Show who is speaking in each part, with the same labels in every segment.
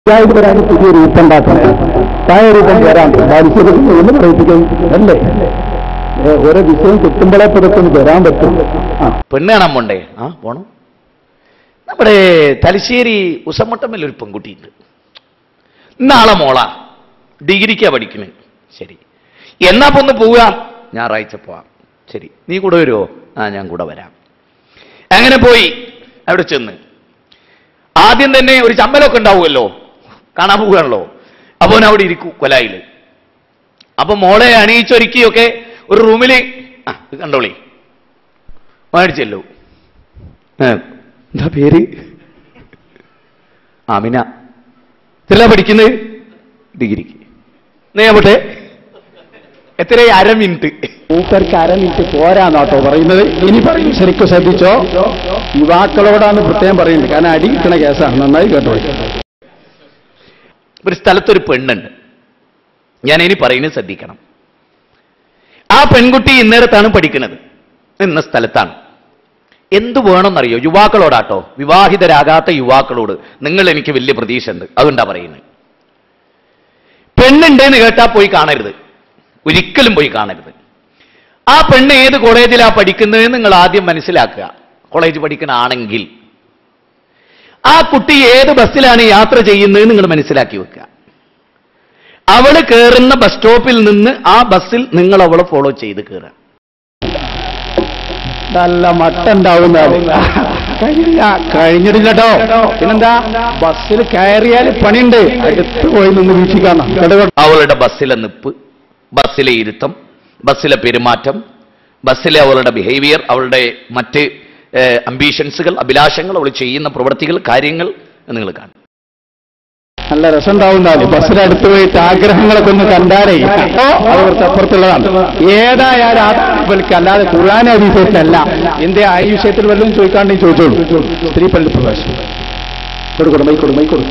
Speaker 1: പഞ്ചായത്ത് വരാൻ പുതിയ രൂപം ഉണ്ടാക്കണം തായ രൂപം വരാൻ ബാലിശ്ശേരി എന്ന് പറയിപ്പിക്കും അല്ലേ ഏ, ഓരോ വിഷയം കിട്ടുമ്പോഴേ ഇതൊക്കെ ഒന്ന് വരാൻ പറ്റും ആ
Speaker 2: പെണ്ണ് കാണാൻ പോണ്ടേ ആ പോണം നമ്മുടെ തലശ്ശേരി ഉസമട്ടമ്മൽ ഒരു പെൺകുട്ടിയുണ്ട് നാളെ മോള ഡിഗ്രിക്കാ പഠിക്കുന്നത് ശരി എന്നാ ഇപ്പൊ ഒന്ന് പോവുക ഞായറാഴ്ച പോവാം ശരി നീ കൂടെ വരുമോ ആ ഞാൻ കൂടെ വരാം അങ്ങനെ പോയി അവിടെ ചെന്ന് ആദ്യം തന്നെ ഒരു ചമ്മലൊക്കെ ഉണ്ടാവുമല്ലോ കാണാൻ പോവുകയാണല്ലോ അപ്പൊ അവൻ അവിടെ ഇരിക്കൂ കൊലായില് അപ്പൊ മോളെ അണിയിച്ചൊരുക്കിയൊക്കെ ഒരു റൂമിൽ ആ ഇത് കണ്ടോളി മേടിച്ചല്ലോ ഏ, എന്താ പേര് ആമിന ഇതെല്ലാം പഠിക്കുന്നത് ഡിഗ്രിക്ക് എന്നാ ഞാൻ പോട്ടെ എത്ര അര മിനിറ്റ്
Speaker 1: മൂപ്പർക്ക് അര മിനിറ്റ് പോരാന്നാട്ടോ പറയുന്നത് ഇനി പറയും ശരിക്കും ശ്രദ്ധിച്ചോ യുവാക്കളോടാണ് പ്രത്യേകം പറയുന്നത് കാരണം അടി കിട്ടണ കേസാണ് നന്നായി കേട്ടോ
Speaker 2: ഒരു സ്ഥലത്തൊരു പെണ്ണുണ്ട് ഞാൻ ഇനി പറയുന്നത് ശ്രദ്ധിക്കണം ആ പെൺകുട്ടി ഇന്നേരത്താണ് പഠിക്കുന്നത് ഇന്ന സ്ഥലത്താണ് എന്ത് വേണമെന്നറിയോ യുവാക്കളോടാട്ടോ വിവാഹിതരാകാത്ത യുവാക്കളോട് നിങ്ങൾ എനിക്ക് വലിയ പ്രതീക്ഷ ഉണ്ട് അതുകൊണ്ടാ പറയുന്നത് പെണ്ണുണ്ടെന്ന് കേട്ടാ പോയി കാണരുത് ഒരിക്കലും പോയി കാണരുത് ആ പെണ്ണ് ഏത് കോളേജിലാ പഠിക്കുന്നത് നിങ്ങൾ ആദ്യം മനസ്സിലാക്കുക കോളേജ് പഠിക്കുന്ന ആണെങ്കിൽ ആ കുട്ടി ഏത് ബസ്സിലാണ് യാത്ര ചെയ്യുന്നത് നിങ്ങൾ മനസ്സിലാക്കി വെക്കുക അവള് കയറുന്ന ബസ് സ്റ്റോപ്പിൽ നിന്ന് ആ ബസ്സിൽ നിങ്ങൾ അവളെ ഫോളോ ചെയ്ത് കയറുക
Speaker 1: നല്ല മട്ട ഉണ്ടാവുന്ന കഴിഞ്ഞില്ല കഴിഞ്ഞിട്ടില്ലട്ടോ പിന്നെന്താ ബസ്സിൽ കയറിയാൽ പണിയുണ്ട് അടുത്ത് പോയി നിന്ന് വീക്ഷിക്കണം കേട്ടോ
Speaker 2: അവളുടെ ബസ്സിലെ നിപ്പ് ബസ്സിലെ ഇരുത്തം ബസ്സിലെ പെരുമാറ്റം ബസ്സിലെ അവളുടെ ബിഹേവിയർ അവളുടെ മറ്റ് അംബീഷൻസുകൾ അഭിലാഷങ്ങൾ അവൾ ചെയ്യുന്ന പ്രവൃത്തികൾ കാര്യങ്ങൾ നിങ്ങൾ കാണും
Speaker 1: നല്ല രസം ഉണ്ടാവുന്നാല് ബസ്സിനടുത്ത് പോയിട്ട് ആഗ്രഹങ്ങളൊക്കെ ഒന്ന് കണ്ടാലേ അത് കുറച്ച് അപ്പുറത്തുള്ളതാണ് ഏതായാലും ആ വിളിക്ക് അല്ലാതെ ഖുർആാനെ അഭിഷേകത്തിലല്ല എന്തേ ആ ഈ വിഷയത്തിൽ വല്ലതും ചോദിക്കാണ്ട് ചോദിച്ചോളൂ സ്ത്രീ പള്ളി പ്രവേശം കൊടുക്കണം മൈ കൊടു മൈ കൊടു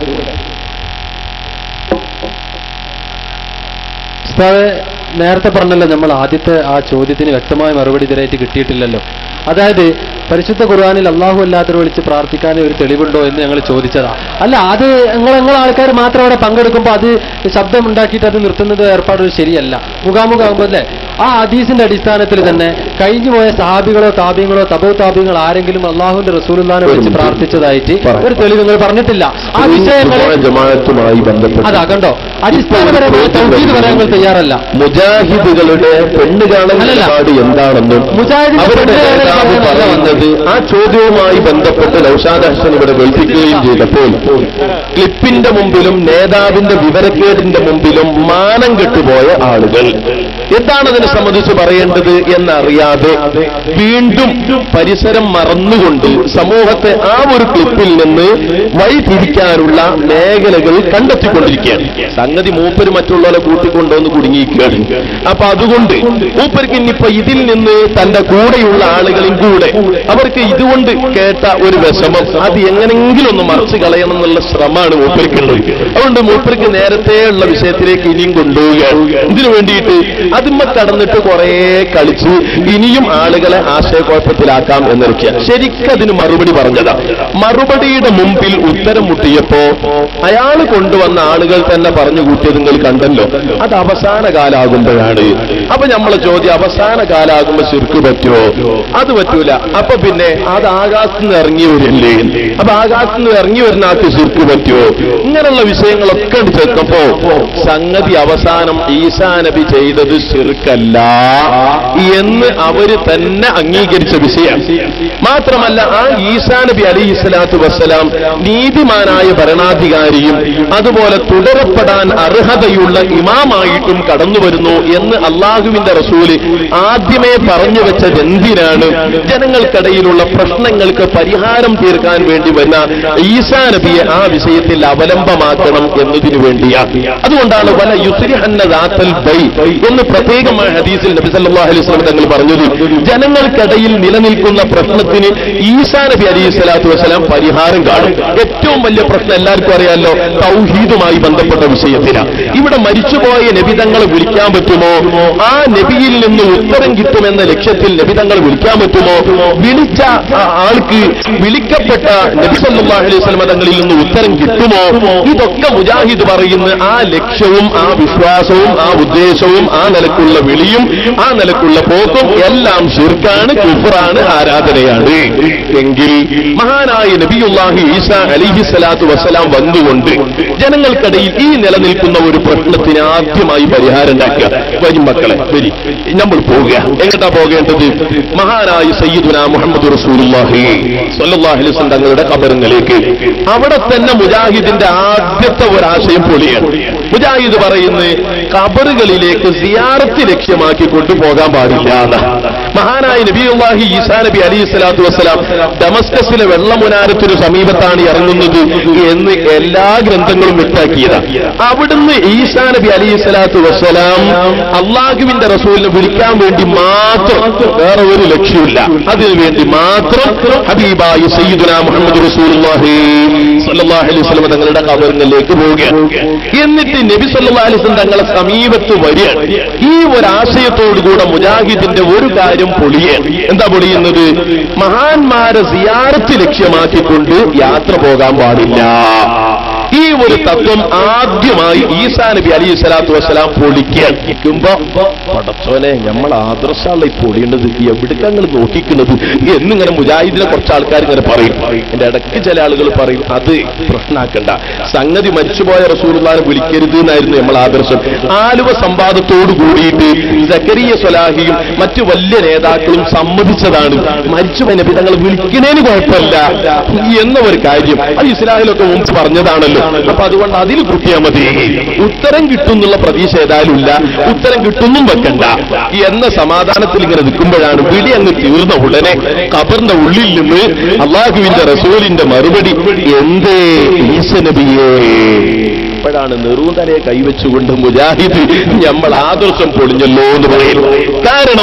Speaker 3: ഉസ്താദ് നേരത്തെ പറഞ്ഞല്ലോ നമ്മൾ ആദ്യത്തെ ആ ചോദ്യത്തിന് വ്യക്തമായ മറുപടി ഇതുവരെയായിട്ട് കിട്ടിയിട്ടില്ലല്ലോ അതായത് പരിശുദ്ധ ഖുർആാനിൽ അള്ളാഹു അല്ലാത്തവരെ വിളിച്ച് പ്രാർത്ഥിക്കാൻ ഒരു തെളിവുണ്ടോ എന്ന് ഞങ്ങൾ ചോദിച്ചതാ അല്ല അത് നിങ്ങൾ നിങ്ങൾ ആൾക്കാർ മാത്രം അവിടെ പങ്കെടുക്കുമ്പോൾ അത് ശബ്ദം ഉണ്ടാക്കിയിട്ട് അത് നിർത്തുന്നത് ഏർപ്പാട് ശരിയല്ല മുഖാമുഖാകുമ്പോൾ അല്ലേ ആ ഹദീസിന്റെ അടിസ്ഥാനത്തിൽ തന്നെ കഴിഞ്ഞു പോയ സഹാബികളോ താപ്യങ്ങളോ തബോ താപ്യങ്ങൾ ആരെങ്കിലും അള്ളാഹുവിന്റെ റസൂലുല്ലാനെ വിളിച്ച് പ്രാർത്ഥിച്ചതായിട്ട് ഒരു തെളിവ് നിങ്ങൾ പറഞ്ഞിട്ടില്ല ആ വിഷയങ്ങൾ
Speaker 4: ജമാഅത്തുമായി ബന്ധപ്പെട്ട്
Speaker 3: അതാ കണ്ടോ അടിസ്ഥാനപരമായ തൗഹീദ് പറയാൻ നിങ്ങൾ തയ്യാറല്ല
Speaker 4: മുജാഹിദുകളുടെ പെണ്ണ് കാണൽ
Speaker 3: അല്ലല്ല.
Speaker 4: നിലപാട് എന്താണെന്നും
Speaker 3: മുജാഹിദിന്റെ
Speaker 4: അവരുടെ
Speaker 3: പെണ്ണ് കാണൽ
Speaker 4: നേതാവ്
Speaker 3: നിലപാട്
Speaker 4: പറയുന്നത് ആ ചോദ്യവുമായി ബന്ധപ്പെട്ട് ലൗഷാദ് ഹസൻ ഇവിടെ കേൾപ്പിക്കുകയും ചെയ്തപ്പോൾ ക്ലിപ്പിന്റെ മുമ്പിലും നേതാവിന്റെ വിവരക്കേടിന്റെ മുമ്പിലും മാനം കെട്ടുപോയ ആളുകൾ എന്താണ് അതിനെ സംബന്ധിച്ച് പറയേണ്ടത് എന്നറിയാതെ വീണ്ടും പരിസരം മറന്നുകൊണ്ട് സമൂഹത്തെ ആ ഒരു ക്ലിപ്പിൽ നിന്ന് വഴിതിരിക്കാനുള്ള മേഖലകൾ കണ്ടെത്തിക്കൊണ്ടിരിക്കുകയാണ് സംഗതി മൂപ്പര് മറ്റുള്ളവരെ കൂട്ടിക്കൊണ്ടുവന്ന് കുടുങ്ങിയിരിക്കുകയാണ് അപ്പൊ അതുകൊണ്ട് മൂപ്പർക്ക് ഇനിയിപ്പോ ഇതിൽ നിന്ന് തന്റെ കൂടെയുള്ള ആളുകളും കൂടെ അവർക്ക് ഇതുകൊണ്ട് കേട്ട ഒരു വിഷമം അത് എങ്ങനെങ്കിലും ഒന്ന് മറച്ചു കളയണം എന്നുള്ള ശ്രമമാണ് മൂപ്പർക്കുള്ളത് അതുകൊണ്ട് മൂപ്പർക്ക് നേരത്തെ ഉള്ള വിഷയത്തിലേക്ക് ഇനിയും കൊണ്ടുപോവുകയാണ് ഇതിനു വേണ്ടിയിട്ട് അതിമ്മ കടന്നിട്ട് കുറെ കളിച്ച് ഇനിയും ആളുകളെ ആശയക്കുഴപ്പത്തിലാക്കാം എന്നിരിക്കുക ശരിക്കും അതിന് മറുപടി പറഞ്ഞതാ മറുപടിയുടെ മുമ്പിൽ ഉത്തരം മുട്ടിയപ്പോ അയാൾ കൊണ്ടുവന്ന ആളുകൾ തന്നെ പറഞ്ഞു കൂട്ടിയത് നിങ്ങൾ കണ്ടല്ലോ അത് അവസാന കാലാകുമ്പോഴാണ് അപ്പൊ നമ്മളെ ചോദ്യം അവസാന കാലാകുമ്പോ ശിർക്ക് പറ്റുമോ അത് പറ്റൂല അപ്പൊ പിന്നെ അത് ആകാശത്ത് നിന്ന് ഇറങ്ങി വരില്ലേ അപ്പൊ ആകാശത്ത് നിന്ന് ഇറങ്ങി വരുന്ന ആൾക്ക് ശിർക്ക് പറ്റുമോ ഇങ്ങനെയുള്ള വിഷയങ്ങളൊക്കെ ഉണ്ട് ചേർത്തപ്പോ സംഗതി അവസാനം ഈസാ നബി ചെയ്തത് ശിർക്കല്ല എന്ന് അവര് തന്നെ അംഗീകരിച്ച വിഷയം മാത്രമല്ല ആ ഈസാ നബി അലി സ്വലാത്തു വസ്സലാം നീതിമാനായ ഭരണാധികാരിയും അതുപോലെ തുടരപ്പെടാൻ അർഹതയുള്ള ഇമാമായിട്ടും കടന്നു വരുന്നു എന്ന് അള്ളാഹുവിന്റെ റസൂല് ആദ്യമേ പറഞ്ഞു വെച്ചത് എന്തിനാണ് ജനങ്ങൾക്കിടയിലുള്ള പ്രശ്നങ്ങൾക്ക് പരിഹാരം തീർക്കാൻ വേണ്ടി വരുന്ന ഈസാ നബിയെ ആ വിഷയത്തിൽ അവലംബമാക്കണം എന്നതിനു വേണ്ടിയാണ് അതുകൊണ്ടാണ് വല യുസ്രിഹന്ന ദാത്തൽ ബൈ എന്ന് പ്രത്യേകമായി ഹദീസിൽ നബി സല്ലല്ലാഹു അലൈഹി വസല്ലം തങ്ങൾ പറഞ്ഞത് ജനങ്ങൾക്കിടയിൽ നിലനിൽക്കുന്ന പ്രശ്നത്തിന് ഈസാ നബി അലൈഹി സ്വലാത്തു വസ്സലാം പരിഹാരം കാണും ഏറ്റവും വലിയ പ്രശ്നം എല്ലാവർക്കും അറിയാമല്ലോ തൗഹീദുമായി ബന്ധപ്പെട്ട വിഷയത്തിലാണ് ഇവിടെ മരിച്ചുപോയ നബിതങ്ങളെ വിളിക്കാൻ പറ്റുമോ ആ നബിയിൽ നിന്ന് ഉത്തരം കിട്ടുമെന്ന ലക്ഷ്യത്തിൽ നബിതങ്ങളെ വിളിക്കാൻ പറ്റുമോ വിളിച്ച ആ ആൾക്ക് വിളിക്കപ്പെട്ട നബി സല്ലല്ലാഹു അലൈഹി വസല്ലം തങ്ങളിൽ നിന്ന് ഉത്തരം കിട്ടുമോ ഇതൊക്കെ മുജാഹിദ് പറയുന്ന ആ ലക്ഷ്യവും ആ വിശ്വാസവും ആ ഉദ്ദേശവും ആ നിലക്കുള്ള വിളിയും ആ നിലക്കുള്ള പോക്കും എല്ലാം ഷിർക്കാണ് കുഫറാണ് ആരാധനയാണ് എങ്കിൽ മഹാനായ നബിയുല്ലാഹി ഈസ അലിഹി സ്വലാത്തു വസ്സലാം വന്നുകൊണ്ട് ജനങ്ങൾക്കിടയിൽ ഈ നിലനിൽക്കുന്ന ഒരു പ്രശ്നത്തിന് ആദ്യമായി പരിഹാരം ഉണ്ടാക്കുക വരും മക്കളെ വരി നമ്മൾ പോവുക എങ്ങോട്ടാ പോകേണ്ടത് മഹാനായ സയ്യിദുന മുഹമ്മദ് റസൂലുള്ളാഹി സ്വല്ലല്ലാഹു അലൈഹി വസല്ലം തങ്ങളുടെ കബറിലേക്ക് അവിടെ തന്നെ മുജാഹിദിന്റെ ആദ്യത്തെ ഒരാശയം പൊളിയാണ് മുജാഹിദ് പറയുന്നത് കബറുകളിലേക്ക് സിയാറത്ത് ലക്ഷ്യമാക്കി കൊണ്ടുപോകാൻ പാടില്ല എന്ന്. മഹാനായ നബിയുള്ളാഹി ഈസാ നബി അലൈഹി സ്വലാത്തു വസ്സലാം ഡമസ്കസിലെ വെള്ളമുനാരത്തിനു സമീപത്താണ് ഇറങ്ങുന്നത് എന്ന് എല്ലാ ഗ്രന്ഥങ്ങളും വ്യക്താക്കിയതാണ് അവിടുന്ന് ഈസാ നബി അലൈഹി സ്വലാത്തു വസ്സലാം അള്ളാഹുവിന്റെ റസൂലിനെ വിളിക്കാൻ വേണ്ടി മാത്രം വേറെ ഒരു ലക്ഷ്യമില്ല അതിനു വേണ്ടി മാത്രം ഹബീബായി സയ്യിദുന മുഹമ്മദ് റസൂലുള്ളാഹി സല്ലല്ലാഹു അലൈഹി വസല്ലം തങ്ങളുടെ കബറിലേക്ക് പോവുകയാണ് എന്നിട്ട് നബി സല്ലല്ലാഹു അലൈഹി വസല്ലം തങ്ങളെ സമീപത്ത് വരികയാണ് ഈ ഒരു ആശയത്തോടുകൂടെ മുജാഹിദിന്റെ ഒരു കാര്യം പൊളിയാണ് എന്താ പൊളിയുന്നത് മഹാന്മാരെ സിയാറത്ത് ലക്ഷ്യമാക്കിക്കൊണ്ട് യാത്ര പോകാൻ പാടില്ല ഈ ഒരു തത്വം ആദ്യമായി ഈസാ നബി അലി സ്വലാത്തു വസ്സലാം പൊളിക്കാൻ നിൽക്കുമ്പോ പടച്ചോനെ നമ്മൾ ആദർശാളെ പൊളിയേണ്ടത് എവിടേക്ക് നിങ്ങൾ നോക്കിക്കുന്നത് എന്നിങ്ങനെ മുജാഹിദിനെ കുറച്ച് ആൾക്കാർ ഇങ്ങനെ പറയും എന്റെ ഇടയ്ക്ക് ചില ആളുകൾ പറയും അത് പ്രശ്നമാക്കണ്ട സംഗതി മരിച്ചുപോയ റസൂലുള്ളാനെ വിളിക്കരുത് എന്നായിരുന്നു നമ്മൾ ആദർശം ആലുവ സംവാദത്തോട് കൂടിയിട്ട് സക്കരിയ സ്വലാഹിയും മറ്റു വലിയ നേതാക്കളും സമ്മതിച്ചതാണ് മരിച്ചുപോയ നബി തങ്ങൾ വിളിക്കുന്നതിന് കുഴപ്പമില്ല എന്ന ഒരു കാര്യം അത് ഇസ്ലാഹിലൊക്കെ മുമ്പ് പറഞ്ഞതാണല്ലോ അപ്പൊ അതുകൊണ്ട് അതിൽ കുട്ടിയാൽ മതി ഉത്തരം കിട്ടുന്നുള്ള പ്രതീക്ഷ ഏതായാലും ഇല്ല ഉത്തരം കിട്ടുന്നും വെക്കണ്ട എന്ന സമാധാനത്തിൽ ഇങ്ങനെ നിൽക്കുമ്പോഴാണ് വിളി അങ്ങ് തീർന്ന ഉടനെ ഖബറിന്റെ ഉള്ളിൽ നിന്ന് അള്ളാഹുവിന്റെ റസൂലിന്റെ മറുപടി എന്തേ ഈസ നബിയേ ഇപ്പോഴാണ് നെറുതലയെ കൈവച്ചുകൊണ്ട് മുജാഹിദ് നമ്മൾ ആദർശം പൊളിഞ്ഞല്ലോ എന്ന് പറയുന്നു കാരണം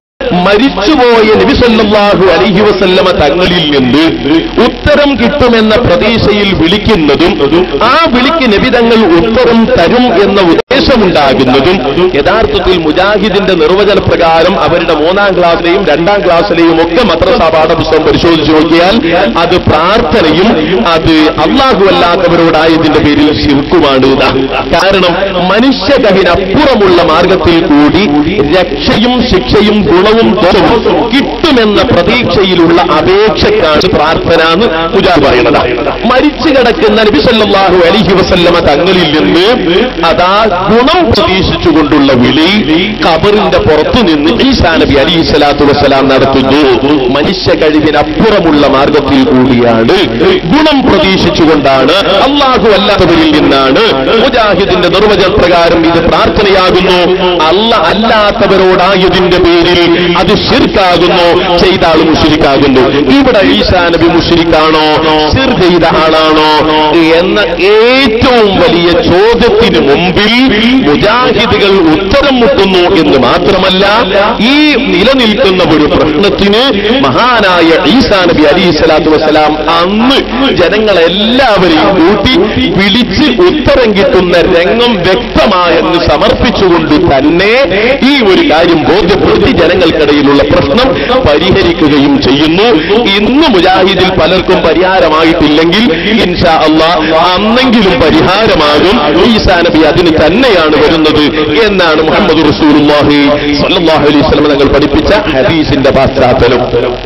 Speaker 4: മരിച്ചുപോയ നബിസല്ലാഹു അലഹി വസല്ലമ തങ്ങളിൽ നിന്ന് ഉത്തരം കിട്ടുമെന്ന പ്രതീക്ഷയിൽ വിളിക്കുന്നതും ആ വിളിക്ക് നബിതങ്ങൾ ഉത്തരം തരും എന്ന ഉദ്ദേശമുണ്ടാകുന്നതും യഥാർത്ഥത്തിൽ മുജാഹിദിന്റെ നിർവചന പ്രകാരം അവരുടെ മൂന്നാം ക്ലാസ്സിലെയും രണ്ടാം ക്ലാസ്സിലെയും ഒക്കെ മദ്രസാ പാഠപുസ്തകം പരിശോധിച്ചു നോക്കിയാൽ അത് പ്രാർത്ഥനയും അത് അള്ളാഹു അല്ലാത്തവരോടായതിന്റെ പേരിൽ ശിർക്കുമാണ് ഇതാ. കാരണം മനുഷ്യകവിനപ്പുറമുള്ള മാർഗത്തിൽ കൂടി രക്ഷയും ശിക്ഷയും ഗുണവും ദോഷവും കിട്ടുമെന്ന പ്രതീക്ഷയിലുള്ള അപേക്ഷക്കാണ് പ്രാർത്ഥന എന്ന് മുജാഹിദ് പറയുന്നത് മരിച്ചു കിടക്കുന്ന നബിസല്ലാഹു അലിഹി വസല്ലമ തങ്ങളിൽ നിന്ന് അതാ ഗുണം പ്രതീക്ഷിച്ചുകൊണ്ടുള്ള വിളി കബറിന്റെ പുറത്തു നിന്ന് ഈസാ നബി അലി സ്വലാത്തു വസ്സലാം നടത്തുന്നു മനുഷ്യ കഴിവിനപ്പുറമുള്ള മാർഗത്തിൽ കൂടിയാണ് ഗുണം പ്രതീക്ഷിച്ചുകൊണ്ടാണ് അള്ളാഹു അല്ലാത്തവരിൽ നിന്നാണ് മുജാഹിദിന്റെ നിർവചന പ്രകാരം ഇത് പ്രാർത്ഥനയാകുന്നു അല്ല അല്ലാത്തവരോടായതിന്റെ പേരിൽ അത് ശിർക്കാകുന്നു ചെയ്ത ആൾ മുഷിരിക്കാകുന്നു ഇവിടെ ഈസാ നബി മുഷിരിക്കാണോ സിർ ചെയ്ത ആളാണോ എന്ന ഏറ്റവും വലിയ ചോദ്യത്തിന് മുമ്പിൽ മുജാഹിദുകൾ ഉത്തരം മുട്ടുന്നു എന്ന് മാത്രമല്ല ഈ നിലനിൽക്കുന്ന ഒരു പ്രശ്നത്തിന് മഹാനായ ഈസാ നബി അലി സ്വലാത്തു വസ്സലാം അന്ന് ജനങ്ങളെല്ലാവരെയും കൂട്ടി വിളിച്ച് ഉത്തരം കിട്ടുന്ന രംഗം വ്യക്തമായെന്ന് സമർപ്പിച്ചുകൊണ്ട് തന്നെ ഈ ഒരു കാര്യം ബോധ്യപ്പെടുത്തി ജനങ്ങൾക്കിടയിലുള്ള പ്രശ്നം പരിഹരിക്കുകയും ചെയ്യുന്നു ഇന്ന് മുജാഹിദിൽ പലർക്കും പരിഹാരമായിട്ടില്ലെങ്കിൽ ഇൻഷാ അള്ളാ അന്നെങ്കിലും പരിഹാരമാകും ഈസാ നബി അതിന് തന്നെയാണ് വരുന്നത് എന്നാണ് മുഹമ്മദ് റസൂലുള്ളാഹി സ്വല്ലല്ലാഹു അലൈഹി വസല്ലം തങ്ങൾ പഠിപ്പിച്ച ഹദീസിന്റെ പശ്ചാത്തലം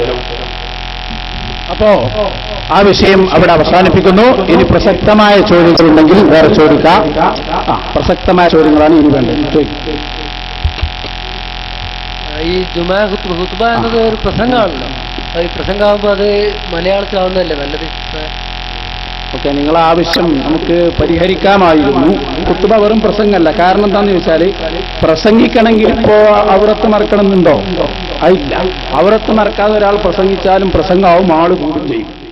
Speaker 1: അപ്പോ ആ വിഷയം അവിടെ അവസാനിപ്പിക്കുന്നു ഇനി പ്രസക്തമായ ചോദ്യങ്ങളുണ്ടെങ്കിൽ വേറെ ചോദിക്കാം ആ പ്രസക്തമായ ചോദ്യങ്ങളാണ് ഇനി വേണ്ടത് ചോദിക്കും
Speaker 5: ഈ ജുമാ ഹുത്ബ ഹുത്ബ എന്നത് ഒരു പ്രസംഗമാണല്ലോ അപ്പൊ ഈ പ്രസംഗമാകുമ്പോൾ അത് മലയാളത്തിലാവുന്നതല്ലേ നല്ലത്
Speaker 1: ഓക്കെ നിങ്ങളെ ആവശ്യം നമുക്ക് പരിഹരിക്കാമായിരുന്നു കുത്തുബ വെറും പ്രസംഗമല്ല കാരണം എന്താന്ന് ചോദിച്ചാൽ പ്രസംഗിക്കണമെങ്കിൽ ഇപ്പോ അവിടത്ത് മറക്കണമെന്നുണ്ടോ അതില്ല അവിടത്ത് മറക്കാതെ ഒരാൾ പ്രസംഗിച്ചാലും പ്രസംഗമാവും ആള് കൂടും ചെയ്യും